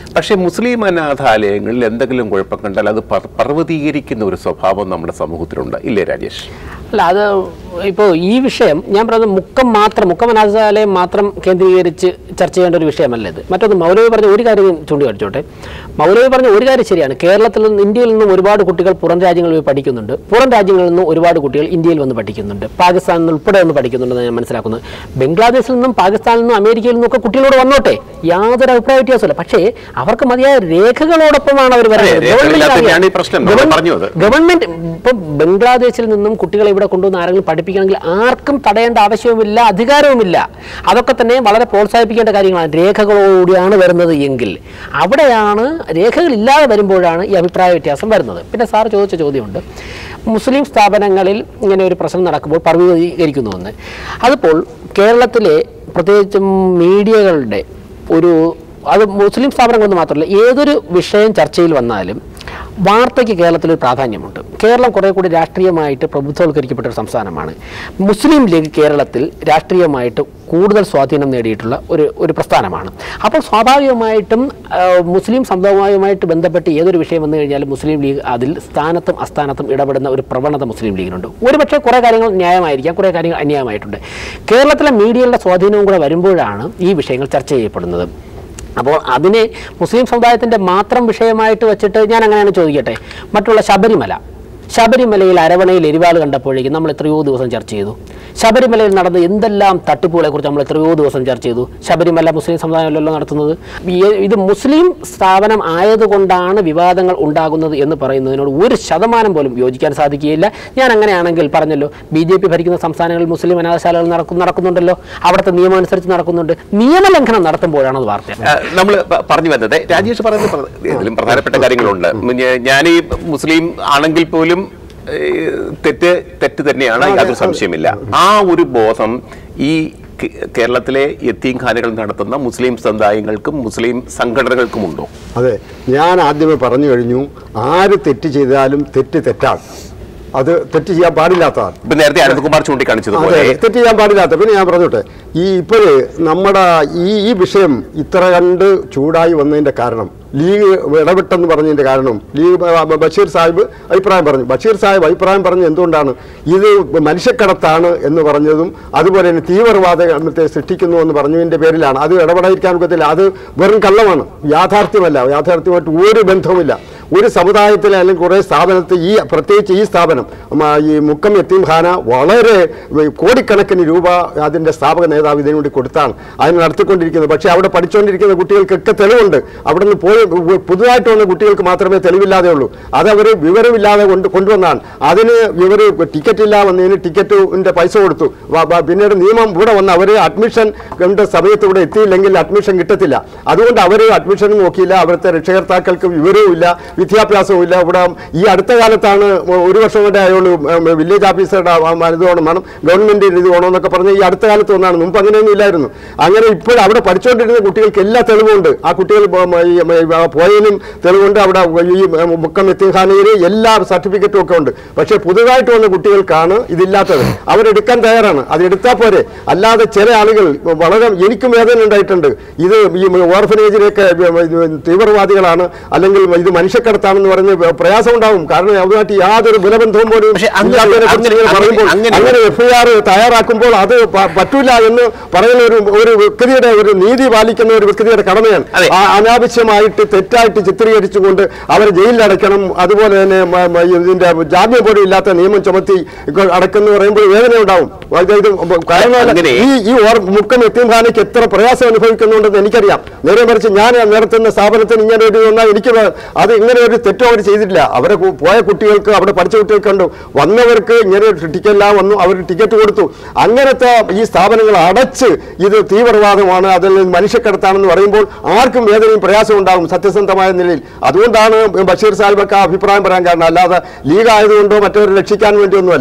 S1: പക്ഷേ മുസ്ലിം അനാഥാലയങ്ങളിൽ എന്തെങ്കിലും കുഴപ്പം കണ്ടാൽ അത് പർ- പർവ്വതീകരിക്കുന്ന ഒരു സ്വഭാവം നമ്മുടെ സമൂഹത്തിലുണ്ട് ഇല്ലേ രാജേഷ്
S2: അല്ല അത് ഇപ്പോൾ ഈ വിഷയം ഞാൻ പറയുന്നത് മുക്കം മാത്രം മുക്കം അനാഥാലയം മാത്രം കേന്ദ്രീകരിച്ച് ചർച്ച ചെയ്യേണ്ട ഒരു വിഷയമല്ല ഇത് മറ്റൊന്ന് മൗലവി പറഞ്ഞ ഒരു കാര്യം ചൂണ്ടിക്കാണിച്ചോട്ടെ മൗലവി പറഞ്ഞ ഒരു കാര്യം ശരിയാണ് കേരളത്തിൽ നിന്ന് ഇന്ത്യയിൽ നിന്നും ഒരുപാട് കുട്ടികൾ പുറം രാജ്യങ്ങളിൽ പോയി പഠിക്കുന്നുണ്ട് പുറം രാജ്യങ്ങളിൽ നിന്നും ഒരുപാട് കുട്ടികൾ ഇന്ത്യയിൽ വന്ന് പഠിക്കുന്നുണ്ട് പാകിസ്ഥാനിൽ നിന്ന് ഉൾപ്പെടെ വന്ന് പഠിക്കുന്നുണ്ടെന്ന് ഞാൻ മനസ്സിലാക്കുന്നത് ബംഗ്ലാദേശിൽ നിന്നും പാകിസ്ഥാനിൽ നിന്നും അമേരിക്കയിൽ നിന്നും ഒക്കെ കുട്ടികളോട് വന്നോട്ടെ യാതൊരു അഭിപ്രായ വ്യത്യാസമില്ല പക്ഷേ അവർക്ക് മതിയായ രേഖകളോടൊപ്പമാണ് അവർ വരുന്നത്
S1: രേഖകളില്ലാത്തതാണ് ഈ പ്രശ്നം. നമ്മൾ
S2: ഗവൺ-
S1: പറഞ്ഞു അത്.
S2: ഗവൺമെന്റ് ഇപ്പൊ ബംഗ്ലാദേശിൽ നിന്നും കുട്ടികളെ ഇവിടെ കൊണ്ടുവന്ന് ആരെങ്കിലും പഠിപ്പിക്കണമെങ്കിൽ ആർക്കും തടയേണ്ട ആവശ്യവുമില്ല അധികാരവുമില്ല അതൊക്കെ തന്നെ വളരെ പ്രോത്സാഹിപ്പിക്കേണ്ട കാര്യങ്ങളാണ് രേഖകളോടുകൂടിയാണ് വരുന്നത് എങ്കിൽ അവിടെയാണ് രേഖകളില്ലാതെ വരുമ്പോഴാണ് ഈ അഭിപ്രായ വ്യത്യാസം വരുന്നത് പിന്നെ സാർ ചോദിച്ച ചോദ്യമുണ്ട് മുസ്ലിം സ്ഥാപനങ്ങളിൽ ഇങ്ങനെ ഒരു പ്രശ്നം നടക്കുമ്പോൾ പർവ്വതീകരിക്കുന്നുവെന്ന് അതിപ്പോൾ കേരളത്തിലെ പ്രത്യേകിച്ചും മീഡിയകളുടെ ഒരു അത് മുസ്ലിം സ്ഥാപനങ്ങളൊന്നും മാത്രമല്ല ഏതൊരു വിഷയം ചർച്ചയിൽ വന്നാലും വാർത്തയ്ക്ക് കേരളത്തിൽ ഒരു പ്രാധാന്യമുണ്ട് കേരളം കുറേ കൂടി രാഷ്ട്രീയമായിട്ട് പ്രബുദ്ധവൽക്കരിക്കപ്പെട്ട ഒരു സംസ്ഥാനമാണ് മുസ്ലിം ലീഗ് കേരളത്തിൽ രാഷ്ട്രീയമായിട്ട് കൂടുതൽ സ്വാധീനം നേടിയിട്ടുള്ള ഒരു ഒരു പ്രസ്ഥാനമാണ് അപ്പോൾ സ്വാഭാവികമായിട്ടും ആ, മുസ്ലിം സമുദായവുമായിട്ട് ബന്ധപ്പെട്ട് ഏതൊരു വിഷയം വന്നു കഴിഞ്ഞാലും മുസ്ലിം ലീഗ് അതിൽ സ്ഥാനത്തും അസ്ഥാനത്തും ഇടപെടുന്ന ഒരു പ്രവണത മുസ്ലിം ലീഗിനുണ്ട് ഒരുപക്ഷെ കുറേ കാര്യങ്ങൾ ന്യായമായിരിക്കാം കുറേ കാര്യങ്ങൾ അന്യായമായിട്ടുണ്ട് കേരളത്തിലെ മീഡിയയുടെ സ്വാധീനവും കൂടെ വരുമ്പോഴാണ് ഈ വിഷയങ്ങൾ ചർച്ച ചെയ്യപ്പെടുന്നത് അപ്പോൾ അതിനെ മുസ്ലിം സമുദായത്തിൻ്റെ മാത്രം വിഷയമായിട്ട് വെച്ചിട്ട് ഞാൻ അങ്ങനെയാണ് ചോദിക്കട്ടെ മറ്റുള്ള ശബരിമല ശബരിമലയിൽ അരവണയിൽ എരിവാൾ കണ്ടപ്പോഴേക്കും നമ്മൾ എത്രയോ ദിവസം ചർച്ച ചെയ്തു ശബരിമലയിൽ നടന്ന എന്തെല്ലാം തട്ടിപ്പുകളെ കുറിച്ച് നമ്മൾ എത്രയോ ദിവസം ചർച്ച ചെയ്തു ശബരിമല മുസ്ലിം സമുദായമല്ലല്ലോ നടത്തുന്നത് ഈ- ഇത് മുസ്ലിം സ്ഥാപനം ആയതുകൊണ്ടാണ് വിവാദങ്ങൾ ഉണ്ടാകുന്നത് എന്ന് പറയുന്നതിനോട് ഒരു ശതമാനം പോലും യോജിക്കാൻ സാധിക്കുകയില്ല ഞാൻ അങ്ങനെയാണെങ്കിൽ പറഞ്ഞല്ലോ ബി ജെ പി ഭരിക്കുന്ന സംസ്ഥാനങ്ങളിൽ മുസ്ലിം അനാഥശാലകൾ നടക്കും നടക്കുന്നുണ്ടല്ലോ അവിടുത്തെ നിയമം അനുസരിച്ച് നടക്കുന്നുണ്ട് നിയമലംഘനം നടത്തുമ്പോഴാണ് അത് വാർത്ത
S1: നമ്മൾ പറഞ്ഞു വന്നത് രാജേഷ് പറയുന്നത് പ്ര- ഇതിലും പ്രധാനപ്പെട്ട കാര്യങ്ങളുണ്ട് ഞ- ഞാൻ ഈ മുസ്ലിം ആണെങ്കിൽ പോലും ഏഹ്, തെറ്റ് തെറ്റ് തന്നെയാണ് യാതൊരു സംശയമില്ല ആ ഒരു ബോധം ഈ കേ- കേരളത്തിലെ യത്തീംഖാനകൾ നടത്തുന്ന മുസ്ലിം സമുദായങ്ങൾക്കും മുസ്ലിം സംഘടനകൾക്കുമുണ്ടോ
S3: അതെ ഞാൻ ആദ്യമേ പറഞ്ഞു കഴിഞ്ഞു ആര് തെറ്റ് ചെയ്താലും തെറ്റ് തെറ്റാണ് അത് തെറ്റ് ചെയ്യാൻ പാടില്ലാത്തതാണ്
S1: ഇപ്പൊ നേരത്തെ അനന്തകുമാർ
S3: അതെ
S1: ചൂണ്ടിക്കാണിച്ചതുപോലെ
S3: തെറ്റ് ചെയ്യാൻ പാടില്ലാത്ത പിന്നെ ഞാൻ പറഞ്ഞോട്ടെ ഈ ഇപ്പോഴ് നമ്മുടെ ഈ ഈ വിഷയം ഇത്ര കണ്ട് ചൂടായി വന്നതിന്റെ കാരണം ലീഗ് ഇടപെട്ടെന്ന് പറഞ്ഞതിന്റെ കാരണം ലീഗ് ബ- ബ- ബഷീർ സാഹിബ് അഭിപ്രായം പറഞ്ഞു ബഷീർ സാഹിബ് അഭിപ്രായം പറഞ്ഞത് എന്തുകൊണ്ടാണ് ഇത് മനുഷ്യക്കടത്താണ് എന്ന് പറഞ്ഞതും അതുപോലെ തന്നെ തീവ്രവാദത്തെ സൃഷ്ടിക്കുന്നു എന്ന് പറഞ്ഞതിന്റെ പേരിലാണ് അത് ഇടപെടാതിരിക്കാൻ ഒക്കത്തില്ല അത് വെറും കള്ളമാണ് യാഥാർത്ഥ്യമല്ല യാഥാർത്ഥ്യമായിട്ട് ഒരു ബന്ധവുമില്ല ഒരു സമുദായത്തിലെ അല്ലെങ്കിൽ കുറേ സ്ഥാപനത്തിൽ ഈ പ്രത്യേകിച്ച് ഈ സ്ഥാപനം ഉം, ആ, ഈ മുക്കം യത്തീംഖാന വളരെ വ- കോടിക്കണക്കിന് രൂപ അതിൻ്റെ സ്ഥാപക നേതാവ് ഇതിനു വേണ്ടി കൊടുത്താണ് അതിന് നടത്തിക്കൊണ്ടിരിക്കുന്നത് പക്ഷേ അവിടെ പഠിച്ചുകൊണ്ടിരിക്കുന്ന കുട്ടികൾക്കൊക്കെ തെളിവുണ്ട് അവിടെ നിന്ന് പോയി ഉ- പുതുതായിട്ട് വന്ന കുട്ടികൾക്ക് മാത്രമേ തെളിവില്ലാതെ ഉള്ളൂ അത് അവർ വിവരമില്ലാതെ കൊണ്ട് കൊണ്ടുവന്നാണ് അതിന് ഇവർ ടിക്കറ്റ് ഇല്ല വന്നതിന് ടിക്കറ്റിൻ്റെ പൈസ കൊടുത്തു വ- വ- പിന്നീട് നിയമം ഇവിടെ വന്ന് അവർ അഡ്മിഷൻ കൊണ്ട് സമയത്ത് ഇവിടെ എത്തിയില്ലെങ്കിൽ അഡ്മിഷൻ കിട്ടത്തില്ല അതുകൊണ്ട് അവർ അഡ്മിഷൻ നോക്കിയില്ല അവിടുത്തെ രക്ഷകർത്താക്കൾക്ക് വിവരവും ഇല്ല വിദ്യാഭ്യാസവും ഇല്ല ഇവിടെ ഈ അടുത്ത കാലത്താണ് ഒരു വർഷം കൊണ്ട് അയാള് വില്ലേജ് ഓഫീസറുടെ ഇത് വേണം വേണം ഗവൺമെന്റിന് ഇത് വേണമെന്നൊക്കെ പറഞ്ഞ് ഈ അടുത്ത കാലത്ത് വന്നാണ് മുമ്പ് അങ്ങനെയൊന്നും ഇല്ലായിരുന്നു അങ്ങനെ ഇപ്പോൾ അവിടെ പഠിച്ചുകൊണ്ടിരുന്ന കുട്ടികൾക്ക് എല്ലാ തെളിവുണ്ട് ആ കുട്ടികൾ പോ- ഈ ആ പോയതിനും തെളിവുണ്ട് അവിടെ ഈ മുക്കം എത്തിഖാനയിൽ എല്ലാ സർട്ടിഫിക്കറ്റും ഒക്കെ ഉണ്ട് പക്ഷേ പുതുതായിട്ട് വന്ന കുട്ടികൾക്കാണ് ഇതില്ലാത്തത് അവരെടുക്കാൻ തയ്യാറാണ് അത് എടുത്താൽ പോരെ അല്ലാതെ ചില ആളുകൾ വളരെ എനിക്കും വേദന ഉണ്ടായിട്ടുണ്ട് ഇത് ഈ ഓർഫനേജിലേക്ക് തീവ്രവാദികളാണ് അല്ലെങ്കിൽ ഇത് മനുഷ്യക്കടത്താണെന്ന് പറഞ്ഞ് പ്രയാസം ഉണ്ടാവും കാരണം അതുമായിട്ട് യാതൊരു ബലബന്ധവും പോലും
S1: പക്ഷേ അങ്ങനെ-
S3: ഇല്ലാത്തതിനെ കുറിച്ച്
S1: അങ്ങനെ-
S3: ഇങ്ങനെ പറയുമ്പോൾ
S1: അങ്ങനെ-
S3: അങ്ങനെ എഫ്ഐആർ തയ്യാറാക്കുമ്പോൾ അത് പ- പറ്റൂല എന്ന് പറയുന്ന ഒരു ഒരു വ്യക്തിയുടെ ഒരു നീതി പാലിക്കുന്ന ഒരു വ്യക്തിയുടെ കടമയാണ്
S1: അതെ.
S3: ആ അനാവശ്യമായിട്ട് തെറ്റായിട്ട് ചിത്രീകരിച്ചുകൊണ്ട് അവരെ ജയിലിൽ അടയ്ക്കണം അതുപോലെ തന്നെ മ- മ- ഇതിന്റെ ജാമ്യം പോലും ഇല്ലാത്ത നിയമം ചുമത്തി ഇപ്പൊ അടക്കുന്നു പറയുമ്പോൾ വേദന ഉണ്ടാവും അതായത് കാരണം
S1: അങ്ങനെ-
S3: ഈ ഈ ഓർ മുക്കം എത്തിംഖാനയ്ക്ക് എത്ര പ്രയാസം അനുഭവിക്കുന്നുണ്ടെന്ന് എനിക്കറിയാം നേരെ മറിച്ച് ഞാൻ നടത്തുന്ന സ്ഥാപനത്തിന് ഇങ്ങനെ ഒരു വന്നാൽ എനിക്ക് വേ- അത് ഇങ്ങനെ ഒരു തെറ്റോ അവർ ചെയ്തിട്ടില്ല അവരെ കു- പോയ കുട്ടികൾക്ക് അവിടെ പഠിച്ച കുട്ടികൾക്ക് കണ്ടു വന്നവർക്ക് ഇങ്ങനെ ഒരു ടിക്കറ്റ് എല്ലാം വന്നു അവർ ടിക്കറ്റ് കൊടുത്തു അങ്ങനത്തെ ഈ സ്ഥാപനങ്ങൾ അടച്ച് ഇത് തീവ്രവാദമാണ് അതിൽ നിന്ന് മനുഷ്യക്കടത്താണെന്ന് പറയുമ്പോൾ ആർക്കും വേദനയും പ്രയാസവും ഉണ്ടാകും സത്യസന്ധമായ നിലയിൽ അതുകൊണ്ടാണ് ബഷീർ സാഹിബൊക്കെ ആ അഭിപ്രായം പറയാൻ കാരണം അല്ലാതെ ലീഗ് ആയതുകൊണ്ടോ മറ്റവരെ രക്ഷിക്കാൻ വേണ്ടിയൊന്നുമല്ല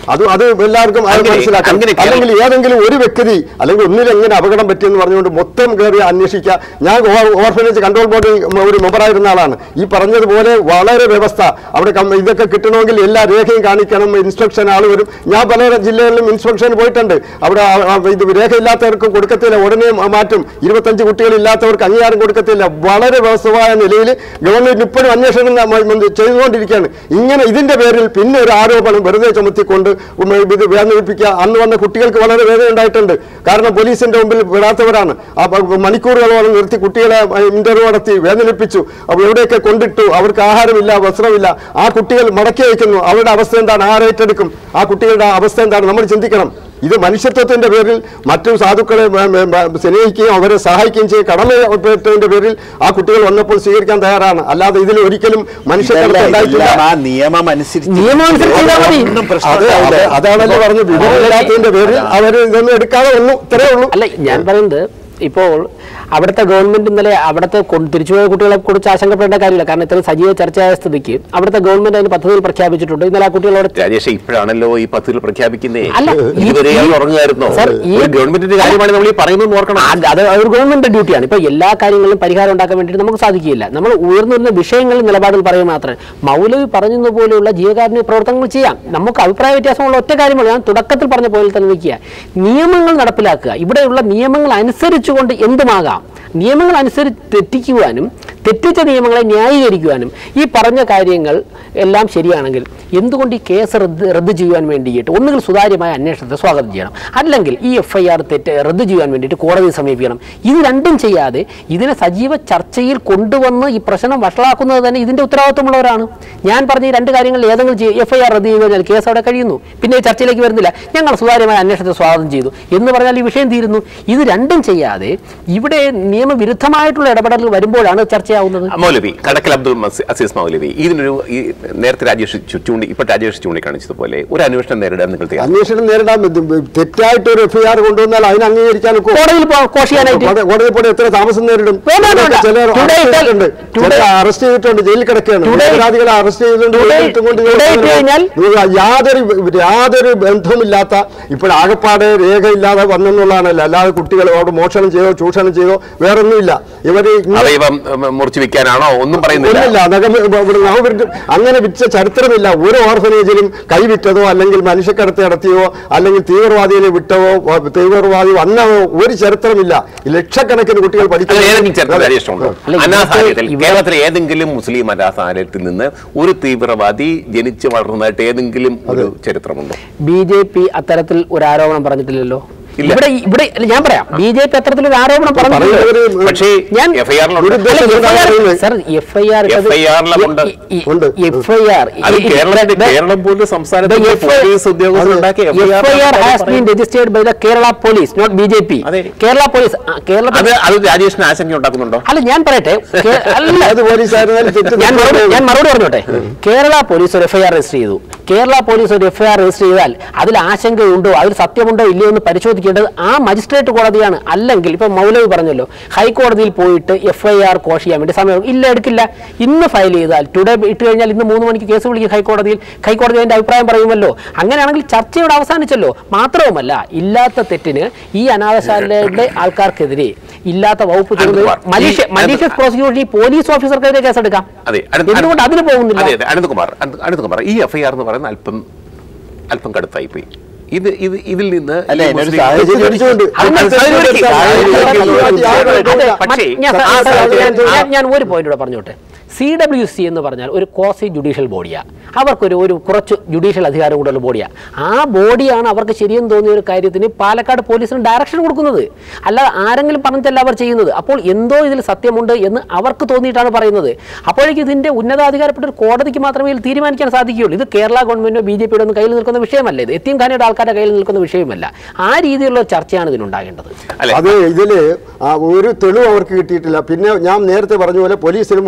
S3: അത് അത് എല്ലാവർക്കും അത്
S1: അങ്ങനെ-
S3: മനസ്സിലാക്കണം
S1: അങ്ങനെ കേരള-
S3: അല്ലെങ്കിൽ ഏതെങ്കിലും ഒരു വ്യക്തി അല്ലെങ്കിൽ ഒന്നിൽ എങ്ങനെ അപകടം പറ്റിയെന്ന് പറഞ്ഞുകൊണ്ട് മൊത്തം കയറി അന്വേഷിക്കുക ഞാൻ ഓർ- ഓർഫനേജ് കൺട്രോൾ ബോർഡിൽ ഒരു മെമ്പറായിരുന്ന ആളാണ് ഈ പറഞ്ഞതുപോലെ വളരെ വ്യവസ്ഥ അവിടെ കം- ഇതൊക്കെ കിട്ടണമെങ്കിൽ എല്ലാ രേഖയും കാണിക്കണം ഇൻസ്ട്രക്ഷൻ ആൾ വരും ഞാൻ പല ജില്ലകളിലും ഇൻസ്പെക്ഷന് പോയിട്ടുണ്ട് അവിടെ ആ- ആ ഇത് രേഖയില്ലാത്തവർക്ക് കൊടുക്കത്തില്ല ഉടനെ മ- മാറ്റും ഇരുപത്തഞ്ച് കുട്ടികളില്ലാത്തവർക്ക് അംഗീകാരം കൊടുക്കത്തില്ല വളരെ വ്യവസ്ഥമായ നിലയിൽ ഗവൺമെന്റ് ഇപ്പോഴും അന്വേഷണം ന- മ- മ- ചെയ്തുകൊണ്ടിരിക്കുകയാണ് ഇങ്ങനെ ഇതിന്റെ പേരിൽ പിന്നെ ഒരു ആരോപണം വെറുതെ ചുമത്തിക്കൊണ്ട് ഉം ഇത് വേദനിപ്പിക്കുക അന്ന് വന്ന കുട്ടികൾക്ക് വളരെ വേദന ഉണ്ടായിട്ടുണ്ട് കാരണം പോലീസിന്റെ മുമ്പിൽ വിടാത്തവരാണ് ആ പ- മണിക്കൂറുകളോളം നിർത്തി കുട്ടികളെ ഇന്റർവ്യൂ നടത്തി വേദനിപ്പിച്ചു അപ്പോൾ എവിടെയൊക്കെ കൊണ്ടിട്ടു അവർക്ക് ആഹാരമില്ല വസ്ത്രമില്ല ആ കുട്ടികൾ മടക്കി വയ്ക്കുന്നു അവരുടെ അവസ്ഥ എന്താണ് ആരേറ്റെടുക്കും ആ കുട്ടികളുടെ അവസ്ഥ എന്താണ് നമ്മൾ ചിന്തിക്കണം ഇത് മനുഷ്യത്വത്തിന്റെ പേരിൽ മറ്റു സാധുക്കളെ മ- മ- മ- സ്നേഹിക്കുകയും അവരെ സഹായിക്കുകയും ചെയ്യും കടമപ്പെട്ടതിന്റെ പേരിൽ ആ കുട്ടികൾ വന്നപ്പോൾ സ്വീകരിക്കാൻ തയ്യാറാണ് അല്ലാതെ ഇതിൽ ഒരിക്കലും മനുഷ്യത്വം
S4: ഇതെല്ലാം
S3: ഉണ്ടായിട്ടില്ല
S4: ആ നിയമം അനുസരിച്ച്
S2: നിയമം അനുസരിച്ച് ചെയ്താൽ മതി.
S4: ഒന്നും
S3: അത്
S4: പ്രശ്നമില്ല.
S3: അത് അതാണല്ലോ പറഞ്ഞു വിവരമില്ലാത്തതിന്റെ പേരിൽ അവർ ഇതൊന്നും എടുക്കാതെ ഒന്നും ഇത്രയേ ഉള്ളൂ
S2: അല്ല ഞാൻ പറയുന്നത് ഇപ്പോൾ അവിടുത്തെ ഗവൺമെന്റ് ഇന്നലെ അവിടുത്തെ കൊ- തിരിച്ചുപോയ കുട്ടികളെ കുറിച്ച് ആശങ്കപ്പെടേണ്ട കാര്യമില്ല കാരണം ഇത്രയും സജീവ ചർച്ചയായ സ്ഥിതിക്ക് അവിടുത്തെ ഗവൺമെന്റ് അതിന് പദ്ധതിയിൽ പ്രഖ്യാപിച്ചിട്ടുണ്ട് ഇന്നലെ ആ കുട്ടികളോട്
S1: രാജേഷ് ഇപ്പോഴാണല്ലോ ഈ പദ്ധതികൾ പ്രഖ്യാപിക്കുന്നേ
S2: അല്ല, ഈ-
S1: ഇതുവരെ
S2: ഈ-
S1: ഉറങ്ങുമായിരുന്നോ
S2: സർ, ഈ-
S1: ഒരു ഗവൺമെന്റിന്റെ കാര്യമാണ് നമ്മൾ ഈ പറയുന്നത് ഓർക്കണം
S2: അത് അത് ഒരു ഗവൺമെന്റ് ഡ്യൂട്ടിയാണ് ഇപ്പൊ എല്ലാ കാര്യങ്ങളിലും പരിഹാരം ഉണ്ടാക്കാൻ വേണ്ടിയിട്ട് നമുക്ക് സാധിക്കില്ല നമ്മൾ ഉയർന്നു വരുന്ന വിഷയങ്ങളിൽ നിലപാടുകൾ പറയുക മാത്രമേ മൗലവി പറഞ്ഞതുപോലെയുള്ള ജീവകാരുണ്യ പ്രവർത്തനങ്ങൾ ചെയ്യാം നമുക്ക് അഭിപ്രായ വ്യത്യാസമുള്ള ഒറ്റ കാര്യമാണ് ഞാൻ തുടക്കത്തിൽ പറഞ്ഞ പോലെ തന്നെ നിൽക്കുക നിയമങ്ങൾ നടപ്പിലാക്കുക ഇവിടെയുള്ള നിയമങ്ങൾ അനുസരിച്ചുകൊണ്ട് എന്തുമാകാം നിയമങ്ങൾ അനുസരിച്ച് തെറ്റിക്കുവാനും തെറ്റിച്ച നിയമങ്ങളെ ന്യായീകരിക്കുവാനും ഈ പറഞ്ഞ കാര്യങ്ങൾ എല്ലാം ശരിയാണെങ്കിൽ എന്തുകൊണ്ട് ഈ കേസ് റദ്ദ് റദ്ദ് ചെയ്യുവാൻ വേണ്ടിയിട്ട് ഒന്നുകിൽ സുതാര്യമായ അന്വേഷണത്തെ സ്വാഗതം ചെയ്യണം അല്ലെങ്കിൽ ഈ എഫ് ഐ ആർ തെറ്റ് റദ്ദ് ചെയ്യുവാൻ വേണ്ടിയിട്ട് കോടതിയെ സമീപിക്കണം ഇത് രണ്ടും ചെയ്യാതെ ഇതിനെ സജീവ ചർച്ചയിൽ കൊണ്ടുവന്ന് ഈ പ്രശ്നം വഷളാക്കുന്നത് തന്നെ ഇതിന്റെ ഉത്തരവാദിത്വമുള്ളവരാണ് ഞാൻ പറഞ്ഞ ഈ രണ്ട് കാര്യങ്ങളിൽ ഏതെങ്കിലും എഫ് ഐ ആർ റദ്ദ് ചെയ്ത് കഴിഞ്ഞാൽ കേസ് അവിടെ കഴിയുന്നു പിന്നെ ഈ ചർച്ചയിലേക്ക് വരുന്നില്ല ഞങ്ങൾ സുതാര്യമായ അന്വേഷണത്തെ സ്വാഗതം ചെയ്തു എന്ന് പറഞ്ഞാൽ ഈ വിഷയം തീരുന്നു ഇത് രണ്ടും ചെയ്യാതെ ഇവിടെ നിയമവിരുദ്ധമായിട്ടുള്ള ഇടപെടലുകൾ വരുമ്പോഴാണ് ചർച്ചയാവുന്നത്
S1: മൗലവി കടക്കൽ അബ്ദുൾ മസി- അസീസ് മൗലവി ഇതിനൊരു ഈ നേരത്തെ രാജേഷ് ചു- ചൂണ്ടി ഇപ്പൊ രാജേഷ് ചൂണ്ടിക്കാണിച്ചതുപോലെ ഒരു അന്വേഷണം നേരിടാൻ നിങ്ങൾ തയ്യാറാണ്
S3: അന്വേഷണം നേരിടാൻ ഇത് തെറ്റായിട്ട് ഒരു എഫ് ഐ ആർ കൊണ്ടുവന്നാൽ അതിനെ അംഗീകരിക്കാൻ ഒക്കുമോ?
S2: കോടതിയിൽ പോ- കോഷ് ചെയ്യാനായിട്ട്
S3: കോടതി- കോടതിയിൽ പോയി എത്ര താമസം നേരിടും
S2: വേണ്ട, വേണ്ട, വേണ്ട.
S3: ചിലർ
S2: Today
S3: അറസ്റ്റ്
S2: ഇട്ടാൽ-
S3: ചെയ്തിട്ടുണ്ട്
S2: today-
S3: ചിലർ അറസ്റ്റ് ചെയ്തിട്ടുണ്ട് ജയിലിൽ കിടക്കുകയാണ്
S2: Today-
S3: നിരപരാധികളെ അറസ്റ്റ് ചെയ്തിട്ടുണ്ട്
S2: Today-
S3: ജയിലിൽ ഇട്ടുകൊണ്ട്
S2: Today ഇട്ട് കഴിഞ്ഞാൽ-
S3: നിങ്ങൾ യാതൊരു യാതൊരു ബന്ധവുമില്ലാത്ത ഇപ്പോൾ ആകപ്പാടെ രേഖയില്ലാതെ വന്നെന്നുള്ളതാണല്ലോ അല്ലാതെ കുട്ടികൾ അവിടെ മോഷണം ചെയ്തോ ചൂഷണം ചെയ്തോ വേറൊന്നുമില്ല ഇവര് ഇങ്ങനെ-
S1: അവയവം ഉം, മുറിച്ചു വെക്കാനാണോ ഒന്നും പറയുന്നില്ല
S3: ഒന്നുമില്ല നഖം ഇവിടെ നഖം വിരിച്ച് അങ്ങനെ വിറ്റ ചരിത്രമില്ല ഒരു ഓർഫനേജിലും കൈവിറ്റതോ അല്ലെങ്കിൽ മനുഷ്യക്കടത്ത് നടത്തിയോ അല്ലെങ്കിൽ തീവ്രവാദിയെ വിട്ടവോ വ- തീവ്രവാദി വന്നവോ ഒരു ചരിത്രമില്ല ലക്ഷക്കണക്കിന് കുട്ടികൾ
S1: അല്ല, ഏതെങ്കിലും ചരിത്രം
S3: പഠിക്കുന്നു
S1: രാജേഷ് ഉണ്ടോ
S2: അല്ല,
S1: അനാഥാലയത്തിൽ
S2: ഇവർക്ക്
S1: കേരളത്തിലെ ഏതെങ്കിലും മുസ്ലിം അനാഥാലയത്തിൽ നിന്ന് ഒരു തീവ്രവാദി ജനിച്ചു വളർന്നതായിട്ട് ഏതെങ്കിലും ഒരു ചരിത്രമുണ്ടോ
S2: ബി ജെ പി അത്തരത്തിൽ ഒരു ആരോപണം പറഞ്ഞിട്ടില്ലല്ലോ
S1: ഇല്ല.
S2: ഇവിടെ ഇവിടെ അല്ല, ഞാൻ പറയാം ബി ജെ പി അത്തരത്തിൽ ഒരു ആരോപണം പറഞ്ഞിട്ടില്ല
S3: പറയുന്നവര്
S1: പക്ഷേ
S2: ഞാൻ-
S1: എഫ്ഐആറിലുണ്ട്
S3: ഒരു ദിവസം എന്താണ് പറയുന്നത്?
S2: Sir F I R
S1: FIR ലുണ്ട്.
S3: ഉണ്ട്.
S2: എഫ് ഐ ആർ
S1: അത് കേരളത്തിന്റെ കേരളം പോലും സംസ്ഥാനത്തിന്റെ പോലീസ് ഉദ്യോഗസ്ഥർ ഉണ്ടാക്കിയ
S2: F I R has been registered by the Kerala police not B J P
S1: അതെ.
S2: കേരള പോലീസ് കേരളത്തിൽ
S1: അത് അത് രാജേഷിന് ആശങ്ക ഉണ്ടാക്കുന്നുണ്ടോ
S2: അല്ല ഞാൻ പറയട്ടെ കേ- അല്ല
S3: ഏത് പോലീസായിരുന്നാലും തെറ്റ്
S2: ഞാൻ മറുപടി
S3: തെറ്റ്
S2: ഞാൻ മറുപടി പറഞ്ഞോട്ടെ കേരള പോലീസ് ഒരു എഫ്ഐആർ രജിസ്റ്റർ ചെയ്തു കേരള പോലീസ് ഒരു എഫ്ഐആർ രജിസ്റ്റർ ചെയ്താൽ അതിൽ ആശങ്കയുണ്ടോ അതിൽ സത്യമുണ്ടോ ഇല്ലയോ എന്ന് പരിശോധിക്കേണ്ടത് ആ മജിസ്ട്രേറ്റ് കോടതിയാണ് അല്ലെങ്കിൽ ഇപ്പൊ മൗലവി പറഞ്ഞല്ലോ ഹൈക്കോടതിയിൽ പോയിട്ട് എഫ്ഐആർ കോഷ് ചെയ്യാൻ വേണ്ടി സമയം ഇല്ല എടുക്കില്ല ഇന്ന് ഫയൽ ചെയ്താൽ ടുഡേ ഇട്ട് കഴിഞ്ഞാൽ ഇന്ന് മൂന്ന് മണിക്ക് കേസ് വിളിക്കും ഹൈക്കോടതിയിൽ ഹൈക്കോടതി അതിന്റെ അഭിപ്രായം പറയുമല്ലോ അങ്ങനെയാണെങ്കിൽ ചർച്ചയോടെ അവസാനിച്ചല്ലോ മാത്രവുമല്ല ഇല്ലാത്ത തെറ്റിന് ഈ അനാഥശാലയുടെ ആൾക്കാർക്കെതിരെ ഇല്ലാത്ത വകുപ്പ്
S1: അനന്ത്കുമാർ, ഈ-
S2: മലീഷ്യ മലീഷ്യസ് പ്രോസിക്യൂഷൻ ഈ പോലീസ് ഓഫീസർക്കെതിരെ കേസെടുക്കാം
S1: അതെ അനന്ത്-
S2: എന്തുകൊണ്ട് അതിന് പോകുന്നില്ല
S1: അതെ അതെ അനന്തകുമാർ അനന്ത് അനന്തകുമാർ ഈ എഫ്ഐആർ എന്ന് പറയുന്നത് അല്പം അല്പം കടുത്തായി പോയി ഇത് ഇത് ഇതിൽ നിന്ന്
S4: അല്ല,
S1: ഈ
S4: എന്നൊരു
S1: മുസ്ലിം-
S3: സാഹചര്യം ഒരുക്കിക്കൊണ്ട്
S2: അതിന്
S3: സാഹചര്യം
S1: സാഹചര്യം
S3: ഒരുക്കി.
S2: അതെ,
S1: പക്ഷേ
S2: ഞാൻ-
S1: ആ
S2: ഞാൻ-
S1: സാഹചര്യം-
S2: ഞാൻ- ഞാൻ ഒരു പോയിന്റ് കൂടെ പറഞ്ഞോട്ടെ സി ഡബ്ല്യു സി എന്ന് പറഞ്ഞാൽ ഒരു കോസി ജുഡീഷ്യൽ ബോഡിയാണ് അവർക്കൊരു ഒരു കുറച്ച് ജുഡീഷ്യൽ അധികാരം കൂടുതലുള്ള ബോഡിയാണ് ആ ബോഡിയാണ് അവർക്ക് ശരിയെന്ന് തോന്നിയ ഒരു കാര്യത്തിന് പാലക്കാട് പോലീസിന് ഡയറക്ഷൻ കൊടുക്കുന്നത് അല്ലാതെ ആരെങ്കിലും പറഞ്ഞിട്ടല്ല അവർ ചെയ്യുന്നത് അപ്പോൾ എന്തോ ഇതിൽ സത്യമുണ്ട് എന്ന് അവർക്ക് തോന്നിയിട്ടാണ് പറയുന്നത് അപ്പോഴേക്കും ഇതിന്റെ ഉന്നതാധികാരപ്പെട്ട ഒരു കോടതിക്ക് മാത്രമേ ഇതിൽ തീരുമാനിക്കാൻ സാധിക്കുകയുള്ളൂ ഇത് കേരള ഗവൺമെന്റോ ബി ജെ പിയുടെ ഒന്നും കയ്യിൽ നിൽക്കുന്ന വിഷയമല്ല ഇത് എത്തിയും ഖാനയുടെ ആൾക്കാരുടെ കയ്യിൽ നിൽക്കുന്ന വിഷയമല്ല ആ രീതിയിലുള്ള ഒരു ചർച്ചയാണ് ഇതിനുണ്ടാകേണ്ടത്
S1: അല്ലെ
S3: അത് ഇതില് ആ ഒരു തെളിവ് അവർക്ക് കിട്ടിയിട്ടില്ല പിന്നെ ഞാൻ നേരത്തെ പറഞ്ഞ പോലെ പോലീസിലും ഉദ്യോഗസ്ഥന്മാർ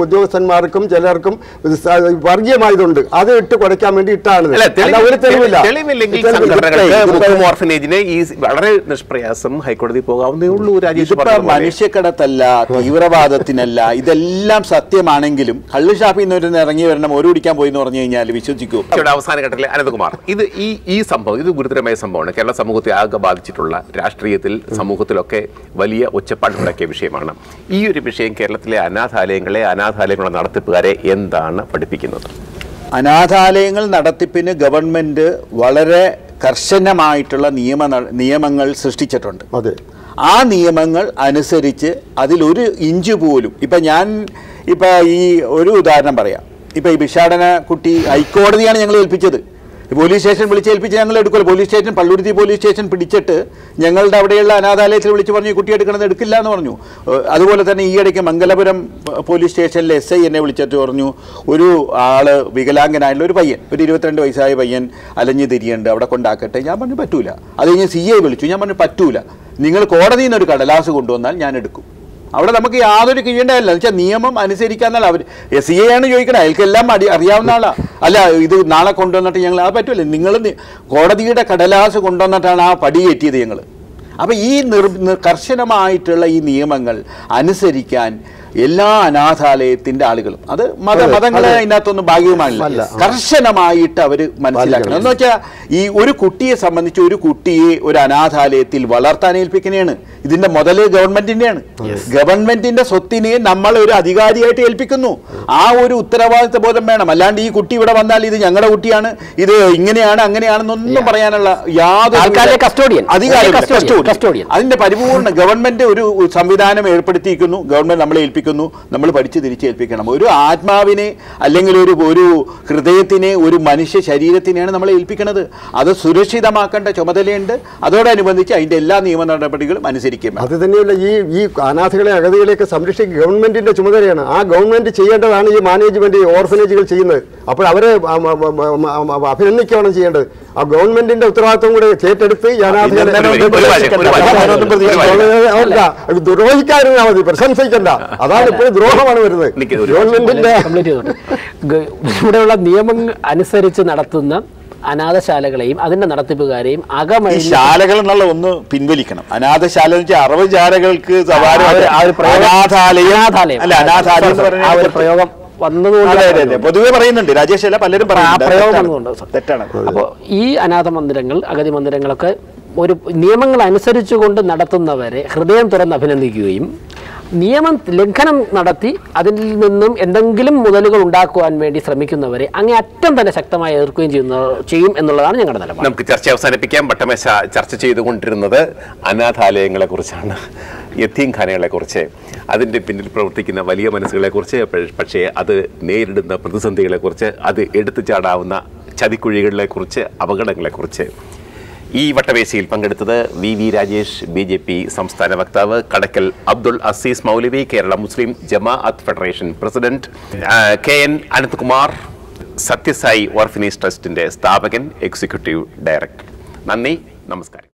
S3: പുരോഹിതന്മാർക്കും ചിലർക്കും ഇത് സ- വർഗീയമായതുണ്ട് അത് ഇട്ട് കുടയ്ക്കാൻ വേണ്ടി ഇട്ടാണ്
S1: അല്ല, തെളിവ്-
S3: ഒരു തെളിവില്ല
S1: തെളിവില്ലെങ്കിൽ
S3: തെളിവില്ല.
S1: സംഘടനകൾക്ക് മുക്കും ഓർഫനേജിന് ഈ വളരെ നിഷ്പ്രയാസം ഹൈക്കോടതി പോകാവുന്നേ ഉള്ളൂ രാജേഷ്
S4: ഇതിപ്പോ
S1: പറഞ്ഞതുപോലെ.
S4: മനുഷ്യക്കടത്തല്ല തീവ്രവാദത്തിനല്ല ഇതെല്ലാം സത്യമാണെങ്കിലും കള്ള് ഷാപ്പിൽ നിന്ന് ഒരു ഇറങ്ങി വരണം ഒരു കുടിക്കാൻ പോയി എന്ന് പറഞ്ഞു കഴിഞ്ഞാൽ വിശ്വസിക്കൂ
S1: ഇവിടെ അവസാന ഘട്ടത്തിൽ അനന്തകുമാർ ഇത് ഈ ഈ സംഭവം ഇത് ഗുരുതരമായ സംഭവമാണ് കേരള സമൂഹത്തെ ആകെ ബാധിച്ചിട്ടുള്ള രാഷ്ട്രീയത്തിൽ സമൂഹത്തിലൊക്കെ വലിയ ഒച്ചപ്പാടുണ്ടാക്കിയ വിഷയമാണ് ഈ ഒരു വിഷയം കേരളത്തിലെ അനാഥാലയങ്ങളെ അനാഥാലയങ്ങളുടെ നടത്തിപ്പുകാരെ എന്താണ് പഠിപ്പിക്കുന്നത്
S4: അനാഥാലയങ്ങൾ നടത്തിപ്പിന് ഗവൺമെന്റ് വളരെ കർശനമായിട്ടുള്ള നിയമ നിയമങ്ങൾ സൃഷ്ടിച്ചിട്ടുണ്ട്
S3: അതെ
S4: ആ നിയമങ്ങൾ അനുസരിച്ച് അതിലൊരു ഇഞ്ച് പോലും ഇപ്പം ഞാൻ ഇപ്പം ഈ ഒരു ഉദാഹരണം പറയാം ഇപ്പം ഈ ഭിക്ഷാടന കുട്ടി ഹൈക്കോടതിയാണ് ഞങ്ങൾ ഏൽപ്പിച്ചത് പോലീസ് സ്റ്റേഷൻ വിളിച്ച് ഏൽപ്പിച്ച് ഞങ്ങൾ എടുക്കുമല്ലോ police station Palluruthy police station പിടിച്ചിട്ട് ഞങ്ങളുടെ അവിടെയുള്ള അനാഥാലയത്തിൽ വിളിച്ച് പറഞ്ഞു ഈ കുട്ടി എടുക്കണത് എടുക്കില്ല എന്ന് പറഞ്ഞു ഏഹ് അതുപോലെ തന്നെ ഈ ഇടയ്ക്ക് മംഗലപുരം പ- പോലീസ് സ്റ്റേഷനിലെ എസ് ഐ എന്നെ വിളിച്ചിട്ട് പറഞ്ഞു ഒരു ആള് വികലാംഗനായിട്ടുള്ള ഒരു പയ്യൻ ഒരു ഇരുപത്തിരണ്ട് വയസ്സായ പയ്യൻ അലഞ്ഞു തിരിയുണ്ട് അവിടെ കൊണ്ടാക്കട്ടെ ഞാൻ പറഞ്ഞു പറ്റൂല അത് കഴിഞ്ഞ് സി ഐ വിളിച്ചു ഞാൻ പറഞ്ഞു പറ്റൂല നിങ്ങൾ കോടതിയിൽ നിന്ന് ഒരു കടലാസ് കൊണ്ടുവന്നാൽ ഞാൻ എടുക്കും അവിടെ നമുക്ക് യാതൊരു കീഴേണ്ടതല്ല വെച്ചാൽ നിയമം അനുസരിക്കാന്നാൽ അവർ എസ് സി ആണ് ചോദിക്കണേ അയാൾക്കെല്ലാം അടി അറിയാവുന്ന ആളാ അല്ല ഇത് നാളെ കൊണ്ടുവന്നിട്ട് ഞങ്ങൾ അത് പറ്റൂല നിങ്ങൾ കോടതിയുടെ കടലാസ് കൊണ്ടുവന്നിട്ടാണ് ആ പടി കയറ്റിയത് ഞങ്ങൾ അപ്പം ഈ നിർ നിർ- കർശനമായിട്ടുള്ള ഈ നിയമങ്ങൾ അനുസരിക്കാൻ എല്ലാ അനാഥാലയത്തിന്റെ ആളുകളും അത് മത
S3: അതെ,
S4: മതങ്ങളെ
S3: അതെ.
S4: അതിനകത്തൊന്നും ഭാഗ്യവുമായില്ല
S3: അല്ല.
S4: കർശനമായിട്ട് അവർ മനസ്സിലാക്കണം എന്ന് വെച്ചാൽ ഈ ഒരു കുട്ടിയെ സംബന്ധിച്ച് ഒരു കുട്ടിയെ ഒരു അനാഥാലയത്തിൽ വളർത്താൻ ഏൽപ്പിക്കുന്നതാണ് ഇതിന്റെ മുതല് ഗവൺമെന്റിന്റെയാണ് ഗവൺമെന്റിന്റെ സ്വത്തിനെ നമ്മൾ ഒരു അധികാരിയായിട്ട് ഏൽപ്പിക്കുന്നു ആ ഒരു ഉത്തരവാദിത്ത ബോധം വേണം അല്ലാണ്ട് ഈ കുട്ടി ഇവിടെ വന്നാൽ ഇത് ഞങ്ങളുടെ കുട്ടിയാണ് ഇത് ഇങ്ങനെയാണ് അങ്ങനെയാണെന്നൊന്നും പറയാനുള്ള യാതൊരു
S2: ആൾക്കാരുടെ custodian.
S4: അധികാരം
S2: Custodian. Custodian.
S4: അതിന്റെ പരിപൂർണ്ണ ഗവൺമെന്റ് ഒരു സംവിധാനം ഏർപ്പെടുത്തിയിരിക്കുന്നു ഗവൺമെന്റ് നമ്മളെ ഏൽപ്പിക്കുന്നു നമ്മൾ പഠിച്ച് തിരിച്ചേൽപ്പിക്കണം ഒരു ആത്മാവിനെ അല്ലെങ്കിൽ ഒരു ഒരു ഹൃദയത്തിനെ ഒരു മനുഷ്യ ശരീരത്തിനെയാണ് നമ്മളെ ഏൽപ്പിക്കുന്നത് അത് സുരക്ഷിതമാക്കേണ്ട ചുമതലയുണ്ട് അതോടനുബന്ധിച്ച് അതിന്റെ എല്ലാ നിയമ നടപടികളും അനുസരിക്കും
S3: അത് തന്നെയല്ല ഈ ഈ അനാഥകളെ അഗതികളെയൊക്കെ സംരക്ഷിക്കുക ഗവൺമെന്റിന്റെ ചുമതലയാണ് ആ ഗവൺമെന്റ് ചെയ്യേണ്ടതാണ് ഈ മാനേജ്മെന്റ് ഈ ഓർഫനേജുകൾ ചെയ്യുന്നത് അപ്പോൾ അവരെ ആ, മ, മ, മ, മ, മ, അഭിനന്ദിക്കുകയാണ് ചെയ്യേണ്ടത് ആ ഗവൺമെന്റിന്റെ ഉത്തരവാദിത്വം കൂടെ ഏറ്റെടുത്ത് ഈ അനാഥകളെ
S1: അഭിനന്ദനം ഒരു വാചകം, ഒരു വാചകം.
S3: അല്ല, അത് ദ്രോഹിക്കാതിരുന്നാ മതി പ്രശംസിക്കണ്ട അതാണ് ഇപ്പോഴും ദ്രോഹമാണ് വരുന്നത്
S1: നിക്ക് ഒരു-
S3: ഗവൺമെന്റിന്റെ
S2: കംപ്ലീറ്റ് ചെയ്തോട്ടെ ഗ- ഇവിടെയുള്ള നിയമങ്ങൾ അനുസരിച്ച് നടത്തുന്ന അനാഥശാലകളെയും അതിന്റെ നടത്തിപ്പുകാരെയും
S4: ഈ
S2: അകമഴി
S4: ശാലകൾ എന്നുള്ള ഒന്ന് പിൻവലിക്കണം അനാഥശാല എന്ന് വെച്ചാൽ അറവ് ശാലകൾക്ക് സവാരി
S2: ആ ഒരു- ആ ഒരു പ്രയോഗം-
S4: അനാഥാലയം
S2: അനാഥാലയം.
S4: അല്ല അനാഥാലയം എന്ന്
S2: ആ ഒരു
S4: പറയുന്നത്
S2: പ്രയോഗം വന്നതുകൊണ്ട്
S4: അതെ അതെ അതെ പൊതുവെ പറയുന്നുണ്ട് രാജേഷ് അല്ല പലരും
S2: ആ
S4: പറയുന്നുണ്ട് അത്
S2: പ്രയോഗം
S4: തെറ്റാണ്.
S2: വന്നതുകൊണ്ട് സർ.
S4: തെറ്റാണ്
S2: അപ്പോൾ ഈ അനാഥ മന്ദിരങ്ങൾ അഗതി മന്ദിരങ്ങളൊക്കെ ഒരു നിയമങ്ങൾ അനുസരിച്ചുകൊണ്ട് നടത്തുന്നവരെ ഹൃദയം തുറന്ന് അഭിനന്ദിക്കുകയും നിയമം ലംഘനം നടത്തി അതിൽ നിന്നും എന്തെങ്കിലും മുതലുകൾ ഉണ്ടാക്കുവാൻ വേണ്ടി ശ്രമിക്കുന്നവരെ അങ്ങേ അറ്റം തന്നെ ശക്തമായി എതിർക്കുകയും ചെയ്യുന്ന ചെയ്യും എന്നുള്ളതാണ് ഞങ്ങളുടെ നിലപാട്
S1: നമുക്ക് ചർച്ച അവസാനിപ്പിക്കാം വട്ടമേശ ചർച്ച ചെയ്തുകൊണ്ടിരുന്നത് അനാഥാലയങ്ങളെ കുറിച്ചാണ് യത്തീംഖാനകളെ കുറിച്ച് അതിൻ്റെ പിന്നിൽ പ്രവർത്തിക്കുന്ന വലിയ മനസ്സുകളെ കുറിച്ച് പക്ഷേ അത് നേരിടുന്ന പ്രതിസന്ധികളെ കുറിച്ച് അത് എടുത്തു ചാടാവുന്ന ചതിക്കുഴികളെ കുറിച്ച് അപകടങ്ങളെ കുറിച്ച് ഈ വട്ടവേശിയിൽ പങ്കെടുത്തത് V V Rajesh B J P സംസ്ഥാന വക്താവ് കടക്കൽ അബ്ദുൾ അസീസ് മൗലവി Kerala Muslim Jamaat federation president ആ, K N Ananthkumar Sathyasai orphanage ട്രസ്റ്റിന്റെ സ്ഥാപകൻ എക്സിക്യൂട്ടീവ് ഡയറക്ടർ നന്ദി നമസ്കാരം